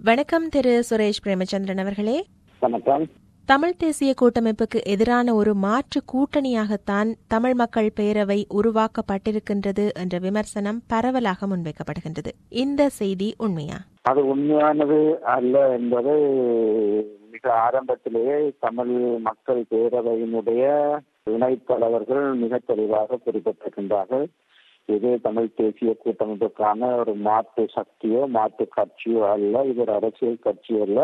வணக்கம் திரு சுரேஷ் பிரேமச்சந்திரன் அவர்களே வணக்கம் தமிழ் தேசிய கூட்டமைப்புக்கு எதிரான ஒரு மாற்று கூட்டணியாகத்தான் தமிழ் மக்கள் பேரவை உருவாக்கப்பட்டிருக்கின்றது என்ற விமர்சனம் பரவலாக முன்வைக்கப்படுகின்றது இந்த செய்தி உண்மையா அது உண்மையானது அல்ல என்பது மிக ஆரம்பத்திலேயே தமிழ் மக்கள் பேரவையினுடைய இணைத்தலைவர்கள் மிக தெளிவாக குறிப்பிட்டிருக்கின்றார்கள் இது தமிழ் தேசிய கூட்டமைப்புக்கான ஒரு மாற்று சக்தியோ மாற்று கட்சியோ அல்ல இது ஒரு அரசியல் கட்சி அல்ல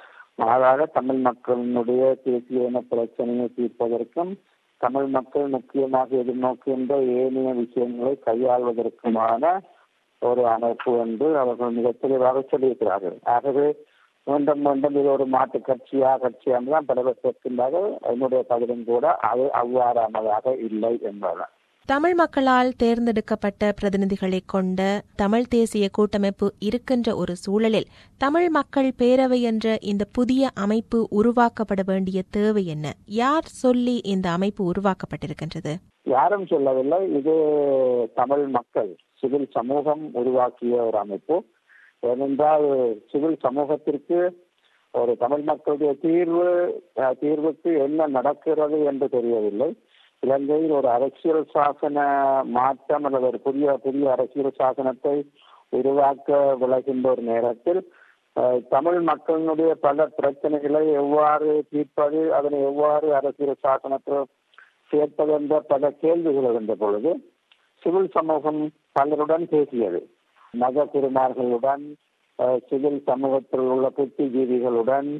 மாறாக தமிழ் மக்களினுடைய தேசிய இன பிரச்சனையை தீர்ப்பதற்கும் தமிழ் மக்கள் முக்கியமாக எதிர்நோக்கின்ற ஏனைய விஷயங்களை கையாள்வதற்குமான ஒரு அமைப்பு என்று அவர்கள் மிக தெளிவாக சொல்லியிருக்கிறார்கள் ஆகவே மீண்டும் மீண்டும் இது ஒரு மாற்று கட்சியா கட்சியா தான் பலவர் கேட்கின்றார்கள் என்னுடைய பதிலும் கூட அது அவ்வாறானதாக இல்லை என்பதுதான் தமிழ் மக்களால் தேர்ந்தெடுக்கப்பட்ட பிரதிநிதிகளை கொண்ட தமிழ் தேசிய கூட்டமைப்பு இருக்கின்ற ஒரு சூழலில் தமிழ் மக்கள் பேரவை என்ற இந்த புதிய அமைப்பு உருவாக்கப்பட வேண்டிய தேவை என்ன யார் சொல்லி இந்த அமைப்பு உருவாக்கப்பட்டிருக்கின்றது யாரும் சொல்லவில்லை இது தமிழ் மக்கள் சிவில் சமூகம் உருவாக்கிய ஒரு அமைப்பு ஏனென்றால் சிவில் சமூகத்திற்கு ஒரு தமிழ் மக்களுடைய தீர்வு தீர்வுக்கு என்ன நடக்கிறது என்று தெரியவில்லை இலங்கையில் ஒரு அரசியல் சாசன மாற்றம் அல்லது ஒரு புதிய புதிய அரசியல் சாசனத்தை உருவாக்க விளைகின்ற ஒரு நேரத்தில் தமிழ் மக்களினுடைய பல பிரச்சனைகளை எவ்வாறு தீர்ப்பது அதனை எவ்வாறு அரசியல் சாசனத்தில் சேர்ப்பது என்ற பல கேள்விகள் இருந்த பொழுது சிவில் சமூகம் பலருடன் பேசியது மத குருமார்களுடன் சிவில் சமூகத்தில் உள்ள புத்திஜீவிகளுடன்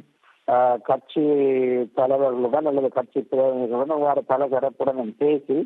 கட்சி தலைவர்களுடன் அல்லது கட்சி பிரதிநிதிகளுடன் அவ்வாறு பல தரப்புடன் பேசி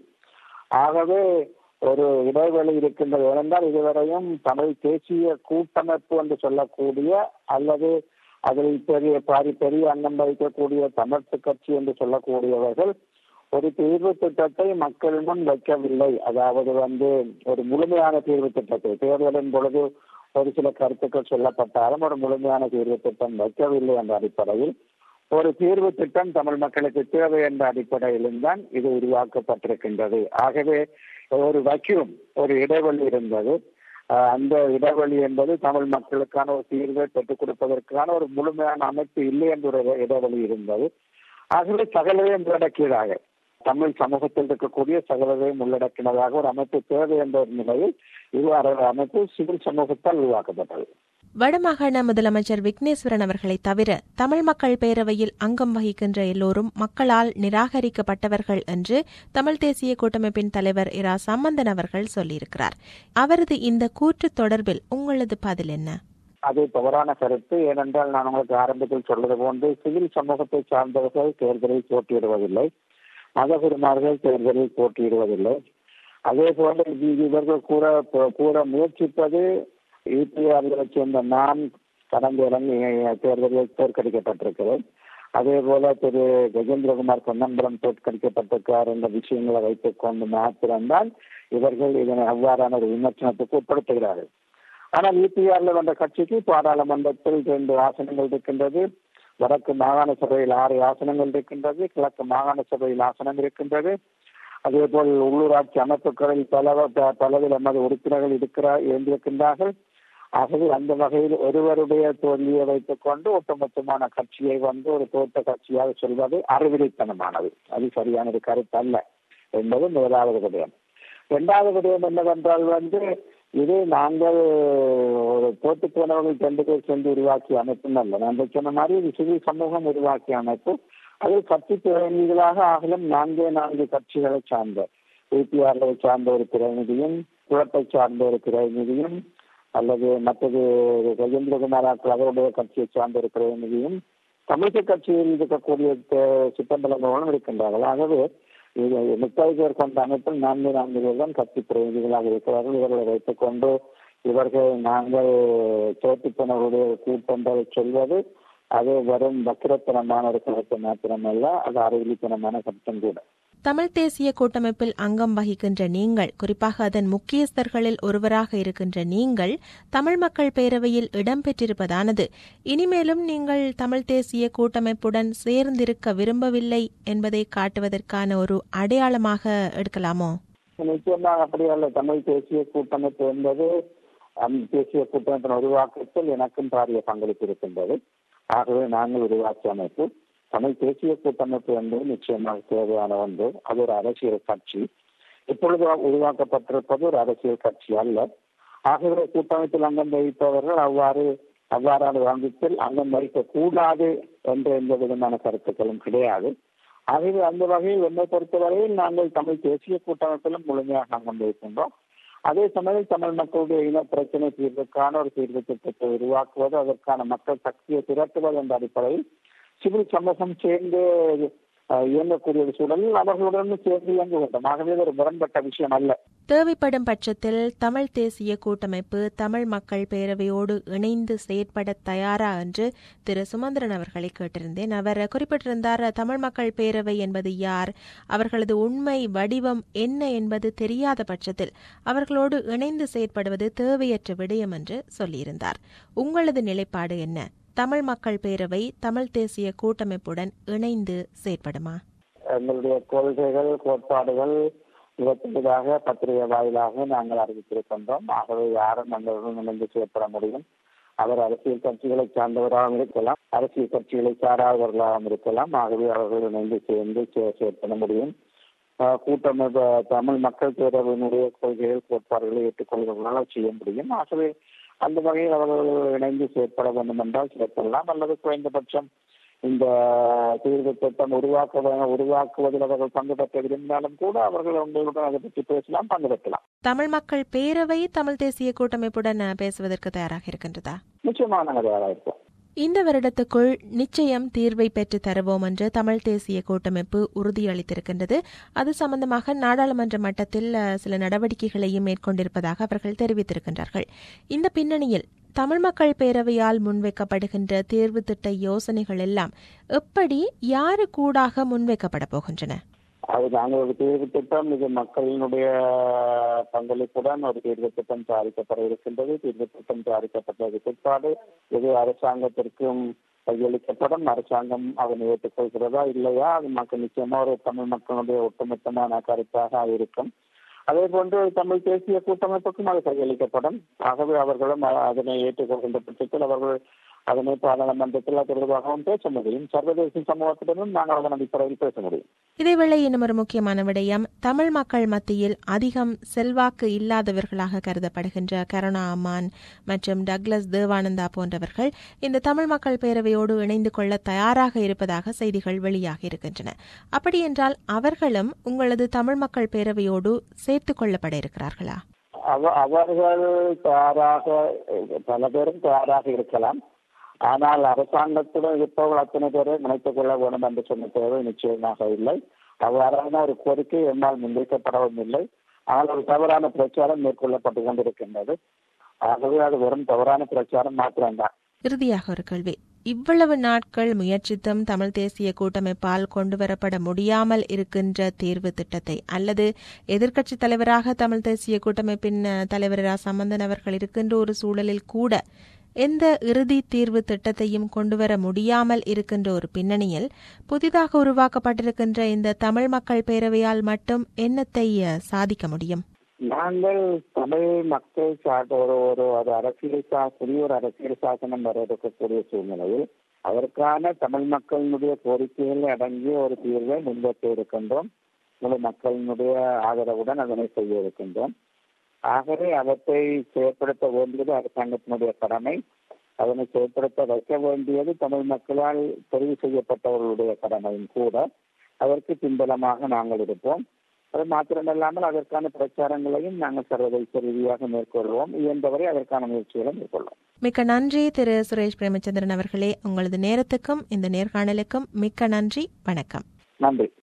ஆகவே ஒரு இடைவெளி இருக்கின்றது ஏனென்றால் இதுவரையும் தமிழ் தேசிய கூட்டமைப்பு என்று சொல்லக்கூடிய அல்லது அதில் பெரிய பாரி பெரிய அங்கம் வகிக்கக்கூடிய தமிழ்த்து கட்சி என்று சொல்லக்கூடியவர்கள் ஒரு தீர்வு திட்டத்தை மக்கள் முன் வைக்கவில்லை அதாவது வந்து ஒரு முழுமையான தீர்வு திட்டத்தை தேர்தலின் பொழுது ஒரு சில கருத்துக்கள் சொல்லப்பட்டாலும் ஒரு முழுமையான தீர்வு திட்டம் வைக்கவில்லை என்ற அடிப்படையில் ஒரு தீர்வு திட்டம் தமிழ் மக்களுக்கு தேவை என்ற அடிப்படையிலும் தான் இது உருவாக்கப்பட்டிருக்கின்றது ஆகவே ஒரு வக்கியூம் ஒரு இடைவெளி இருந்தது அந்த இடைவெளி என்பது தமிழ் மக்களுக்கான ஒரு தீர்வை பெற்றுக் கொடுப்பதற்கான ஒரு முழுமையான அமைப்பு இல்லை என்ற ஒரு இடைவெளி இருந்தது ஆகவே சகலவையும் உள்ளடக்கியதாக தமிழ் சமூகத்தில் இருக்கக்கூடிய சகலவையும் உள்ளடக்கினதாக ஒரு அமைப்பு தேவை என்ற ஒரு நிலையில் இவ்வாறு அமைப்பு சிவில் சமூகத்தால் உருவாக்கப்பட்டது வடமாகாண முதலமைச்சர் விக்னேஸ்வரன் அவர்களை தவிர தமிழ் மக்கள் பேரவையில் அங்கம் வகிக்கின்ற எல்லோரும் மக்களால் நிராகரிக்கப்பட்டவர்கள் என்று தமிழ் தேசிய கூட்டமைப்பின் தலைவர் இரா சம்பந்தன் அவர்கள் சொல்லியிருக்கிறார் அவரது இந்த கூற்று தொடர்பில் உங்களது பதில் என்ன அது தவறான கருத்து ஏனென்றால் நான் உங்களுக்கு ஆரம்பத்தில் சொல்வது போன்று சிவில் சமூகத்தை சார்ந்தவர்கள் தேர்தலில் போட்டியிடுவதில்லை மதகுருமார்கள் தேர்தலில் போட்டியிடுவதில்லை அதே போல இவர்கள் கூற கூற முயற்சிப்பது யூபிஆர்களை சேர்ந்த நான் கடந்த இலங்கை தேர்தலில் தோற்கடிக்கப்பட்டிருக்கிறேன் அதே போல திரு கஜேந்திரகுமார் பொன்னம்பலம் தோற்கடிக்கப்பட்டிருக்கார் என்ற விஷயங்களை வைத்துக் கொண்டு மாத்திரம்தான் இவர்கள் இதனை அவ்வாறான ஒரு விமர்சனத்துக்கு உட்படுத்துகிறார்கள் ஆனால் யூபிஆர்ல வந்த கட்சிக்கு பாராளுமன்றத்தில் இரண்டு ஆசனங்கள் இருக்கின்றது வடக்கு மாகாண சபையில் ஆறு ஆசனங்கள் இருக்கின்றது கிழக்கு மாகாண சபையில் ஆசனம் இருக்கின்றது அதே போல் உள்ளூராட்சி அமைப்புகளில் பல பலவில் எமது உறுப்பினர்கள் இருக்கிறார் இருந்திருக்கின்றார்கள் ஆகவே அந்த வகையில் ஒருவருடைய தோல்வியை வைத்துக் கொண்டு ஒட்டுமொத்தமான கட்சியை வந்து ஒரு தோட்ட கட்சியாக சொல்வது அறிவிலித்தனமானது அது சரியான ஒரு கருத்து அல்ல என்பது முதலாவது விடயம் இரண்டாவது விடயம் என்னவென்றால் வந்து இது நாங்கள் ஒரு தோட்டு போனவர்கள் ரெண்டு பேர் சேர்ந்து உருவாக்கிய அமைப்பும் அல்ல நான் சொன்ன மாதிரி இது சிவில் சமூகம் உருவாக்கிய அமைப்பு அதில் கட்சி பிரதிநிதிகளாக ஆகலும் நான்கே நான்கு கட்சிகளை சார்ந்த ஏபிஆர்ஐ சார்ந்த ஒரு பிரதிநிதியும் குளத்தை சார்ந்த ஒரு பிரதிநிதியும் அல்லது மற்றது கஜேந்திரகுமார் அவருடைய கட்சியை சார்ந்த ஒரு பிரதிநிதியும் தமிழக கட்சியில் இருக்கக்கூடிய சித்தம்பலங்களும் இருக்கின்றார்கள் ஆகவே முப்பது பேர் கொண்ட அமைப்பில் நான்கு நான்கு பேர் தான் கட்சி பிரதிநிதிகளாக இருக்கிறார்கள் இவர்களை வைத்துக் கொண்டு இவர்கள் நாங்கள் தோற்றுப்பனருடைய கூட்டங்களை சொல்வது அது வெறும் வக்கிரத்தனமான ஒரு கருத்து மாத்திரமல்ல அது அறிவிலித்தனமான கருத்தும் கூட தமிழ் தேசிய கூட்டமைப்பில் அங்கம் வகிக்கின்ற நீங்கள் குறிப்பாக அதன் முக்கியஸ்தர்களில் ஒருவராக இருக்கின்ற நீங்கள் தமிழ் மக்கள் பேரவையில் இடம்பெற்றிருப்பதானது இனிமேலும் நீங்கள் தமிழ் தேசிய கூட்டமைப்புடன் சேர்ந்திருக்க விரும்பவில்லை என்பதை காட்டுவதற்கான ஒரு அடையாளமாக எடுக்கலாமோ நிச்சயமாக அப்படி அல்ல தமிழ் தேசிய கூட்டமைப்பு என்பது அந்த தேசிய கூட்டமைப்பின் உருவாக்கத்தில் எனக்கும் பாரிய பங்களிப்பு இருக்கின்றது ஆகவே நாங்கள் உருவாக்கிய அமைப்பு தமிழ் தேசிய கூட்டமைப்பு என்பது நிச்சயமாக தேவையான ஒன்று அது ஒரு அரசியல் கட்சி இப்பொழுது உருவாக்கப்பட்டிருப்பது ஒரு அரசியல் கட்சி அல்ல ஆகவே கூட்டமைப்பில் அங்கம் வகிப்பவர்கள் அவ்வாறு அவ்வாறான அமைப்பில் அங்கம் வகிக்க கூடாது என்ற எந்த விதமான கருத்துக்களும் கிடையாது ஆகவே அந்த வகையில் என்னை பொறுத்தவரையில் நாங்கள் தமிழ் தேசிய கூட்டமைப்பிலும் முழுமையாக அங்கம் வகிக்கின்றோம் அதே சமயம் தமிழ் மக்களுடைய இன பிரச்சனை தீர்வுக்கான ஒரு தீர்வு திட்டத்தை உருவாக்குவது அதற்கான மக்கள் சக்தியை திரட்டுவது என்ற அடிப்படையில் சிவில் சமூகம் சேர்ந்து இயங்கக்கூடிய ஒரு சூழலில் அவர்களுடன் சேர்ந்து இயங்க வேண்டும் ஆகவே ஒரு முரண்பட்ட விஷயம் அல்ல தேவைப்படும் பட்சத்தில் தமிழ் தேசிய கூட்டமைப்பு தமிழ் மக்கள் பேரவையோடு இணைந்து செயற்பட தயாரா என்று திரு சுமந்திரன் அவர்களை கேட்டிருந்தேன் அவர் குறிப்பிட்டிருந்தார் தமிழ் மக்கள் பேரவை என்பது யார் அவர்களது உண்மை வடிவம் என்ன என்பது தெரியாத பட்சத்தில் அவர்களோடு இணைந்து செயற்படுவது தேவையற்ற விடயம் என்று சொல்லியிருந்தார் உங்களது நிலைப்பாடு என்ன தமிழ் மக்கள் பேரவை தமிழ் தேசிய கூட்டமைப்புடன் இணைந்து செயற்படுமா எங்களுடைய கொள்கைகள் கோட்பாடுகள் இவற்றுக்காக பத்திரிகை வாயிலாக நாங்கள் அறிவித்திருக்கின்றோம் ஆகவே யாரும் எங்களுடன் இணைந்து செயற்பட முடியும் அவர் அரசியல் கட்சிகளை சார்ந்தவராகவும் இருக்கலாம் அரசியல் கட்சிகளை சாராதவர்களாகவும் இருக்கலாம் ஆகவே அவர்கள் இணைந்து சேர்ந்து செயற்பட முடியும் கூட்டமைப்பு தமிழ் மக்கள் பேரவையினுடைய கொள்கைகள் கோட்பாடுகளை ஏற்றுக்கொள்வதனால் செய்ய முடியும் ஆகவே அந்த வகையில் அவர்கள் இணைந்து செயற்பட வேண்டும் என்றால் செயற்படலாம் அல்லது குறைந்தபட்சம் இந்த தீர்வு திட்டம் உருவாக்க உருவாக்குவதில் அவர்கள் பங்கு பெற்ற விரும்பினாலும் கூட அவர்கள் உங்களுடன் அதை பற்றி பேசலாம் பங்கு பெற்றலாம் தமிழ் மக்கள் பேரவை தமிழ் தேசிய கூட்டமைப்புடன் பேசுவதற்கு தயாராக இருக்கின்றதா நிச்சயமாக நாங்கள் தயாராக இருப்போம் இந்த வருடத்துக்குள் நிச்சயம் தீர்வை பெற்று தருவோம் என்று தமிழ் தேசிய கூட்டமைப்பு உறுதியளித்திருக்கின்றது அது சம்பந்தமாக நாடாளுமன்ற மட்டத்தில் சில நடவடிக்கைகளையும் மேற்கொண்டிருப்பதாக அவர்கள் தெரிவித்திருக்கின்றார்கள் இந்த பின்னணியில் தமிழ் மக்கள் பேரவையால் முன்வைக்கப்படுகின்ற தேர்வு திட்ட யோசனைகள் எல்லாம் எப்படி யாரு கூடாக முன்வைக்கப்பட போகின்றன அது நாங்கள் ஒரு தீர்வு திட்டம் இது மக்களினுடைய பங்களிப்புடன் ஒரு தீர்வு திட்டம் தயாரிக்கப்பட இருக்கின்றது தீர்வு திட்டம் தயாரிக்கப்பட்டது பிற்பாடு இது அரசாங்கத்திற்கும் கையளிக்கப்படும் அரசாங்கம் அதனை ஏற்றுக்கொள்கிறதா இல்லையா அது மக்கள் நிச்சயமா ஒரு தமிழ் மக்களுடைய ஒட்டுமொத்தமான கருத்தாக இருக்கும் அதே போன்று தமிழ் தேசிய கூட்டமைப்புக்கும் அது கையளிக்கப்படும் ஆகவே அவர்களும் அதனை ஏற்றுக்கொள்கின்ற பட்சத்தில் அவர்கள் அதனை பாராளுமன்றத்தில் தொடர்பாகவும் பேச முடியும் சர்வதேச சமூகத்துடனும் நாங்கள் அதன் அடிப்படையில் பேச முடியும் இதேவேளை இன்னும் ஒரு முக்கியமான விடயம் தமிழ் மக்கள் மத்தியில் அதிகம் செல்வாக்கு இல்லாதவர்களாக கருதப்படுகின்ற கருணா அம்மான் மற்றும் டக்ளஸ் தேவானந்தா போன்றவர்கள் இந்த தமிழ் மக்கள் பேரவையோடு இணைந்து கொள்ள தயாராக இருப்பதாக செய்திகள் வெளியாகி இருக்கின்றன அப்படியென்றால் அவர்களும் உங்களது தமிழ் மக்கள் பேரவையோடு சேர்த்துக் கொள்ளப்பட இருக்கிறார்களா அவர்கள் தயாராக பல பேரும் தயாராக இருக்கலாம் ஆனால் அரசாங்கத்துடன் இருப்பவர்கள் அத்தனை பேரை நினைத்துக் கொள்ள வேண்டும் என்று சொன்ன தேவை நிச்சயமாக இல்லை அவ்வாறான ஒரு கோரிக்கை என்னால் முன்வைக்கப்படவும் இல்லை ஆனால் ஒரு தவறான பிரச்சாரம் மேற்கொள்ளப்பட்டு கொண்டிருக்கின்றது ஆகவே அது வெறும் தவறான பிரச்சாரம் மாத்திரம்தான் இறுதியாக ஒரு கேள்வி இவ்வளவு நாட்கள் முயற்சித்தும் தமிழ் தேசிய கூட்டமைப்பால் கொண்டுவரப்பட முடியாமல் இருக்கின்ற தேர்வு திட்டத்தை அல்லது எதிர்க்கட்சி தலைவராக தமிழ் தேசிய கூட்டமைப்பின் தலைவர் ரா சம்பந்தன் அவர்கள் இருக்கின்ற ஒரு சூழலில் கூட எந்த இறுதி தீர்வு திட்டத்தையும் கொண்டுவர முடியாமல் இருக்கின்ற ஒரு பின்னணியில் புதிதாக உருவாக்கப்பட்டிருக்கின்ற இந்த தமிழ் மக்கள் பேரவையால் மட்டும் என்னத்தை சாதிக்க முடியும் நாங்கள் தமிழ் மக்கள் சார்ந்த ஒரு ஒரு ஒரு அரசியல் சா புதிய ஒரு அரசியல் சாசனம் வர இருக்கக்கூடிய சூழ்நிலையில் அதற்கான தமிழ் மக்களினுடைய கோரிக்கைகள் அடங்கிய ஒரு தீர்வை முன்வைக்க இருக்கின்றோம் முழு மக்களினுடைய ஆதரவுடன் அதனை செய்ய இருக்கின்றோம் ஆகவே அவற்றை செயற்படுத்த வேண்டியது அரசாங்கத்தினுடைய கடமை அதனை செயற்படுத்த வைக்க வேண்டியது தமிழ் மக்களால் தெரிவு செய்யப்பட்டவர்களுடைய கடமையும் கூட அதற்கு பின்பலமாக நாங்கள் இருப்போம் அது மாத்திரமல்லாமல் அதற்கான பிரச்சாரங்களையும் நாங்கள் சர்வதேச ரீதியாக மேற்கொள்வோம் இயன்றவரை அதற்கான முயற்சிகளை மேற்கொள்வோம் மிக்க நன்றி திரு சுரேஷ் பிரேமச்சந்திரன் அவர்களே உங்களது நேரத்துக்கும் இந்த நேர்காணலுக்கும் மிக்க நன்றி வணக்கம் நன்றி